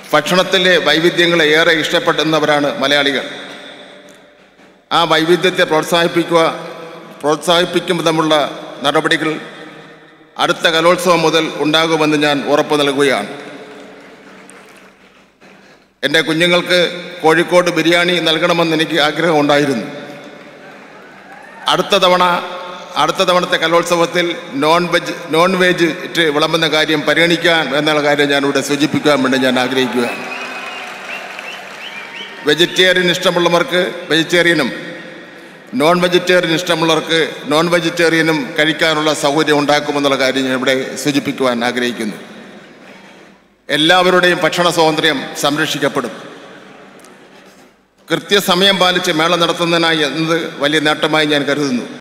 ഭക്ഷണത്തിലെ വൈവിധ്യങ്ങളെ ഏറെ ഇഷ്ടപ്പെടുന്നവരാണ് മലയാളികൾ ആ വൈവിധ്യത്തെ പ്രോത്സാഹിപ്പിക്കുക പ്രോത്സാഹിപ്പിക്കുമ്പോഴുള്ള നടപടികൾ അടുത്ത കലോത്സവം മുതൽ ഉണ്ടാകുമെന്ന് ഞാൻ ഉറപ്പ് നൽകുകയാണ് എൻ്റെ കുഞ്ഞുങ്ങൾക്ക് കോഴിക്കോട് ബിരിയാണി നൽകണമെന്ന് എനിക്ക് ആഗ്രഹമുണ്ടായിരുന്നു അടുത്ത തവണ അടുത്ത തവണത്തെ കലോത്സവത്തിൽ നോൺ വെജ് നോൺ വെജ് ഇട്ട് വിളമ്പുന്ന കാര്യം പരിഗണിക്കാൻ എന്നുള്ള കാര്യം ഞാനിവിടെ സൂചിപ്പിക്കാൻ വേണ്ടി ഞാൻ ആഗ്രഹിക്കുകയാണ് വെജിറ്റേറിയൻ ഇഷ്ടമുള്ളവർക്ക് വെജിറ്റേറിയനും നോൺ വെജിറ്റേറിയൻ ഇഷ്ടമുള്ളവർക്ക് നോൺ വെജിറ്റേറിയനും കഴിക്കാനുള്ള സൗകര്യം ഉണ്ടാക്കുമെന്നുള്ള കാര്യം ഞാൻ ഇവിടെ സൂചിപ്പിക്കുവാൻ ആഗ്രഹിക്കുന്നു എല്ലാവരുടെയും ഭക്ഷണ സ്വാതന്ത്ര്യം സംരക്ഷിക്കപ്പെടും കൃത്യസമയം പാലിച്ച് മേള നടത്തുന്നതിനായി എന്നത് വലിയ നേട്ടമായി ഞാൻ കരുതുന്നു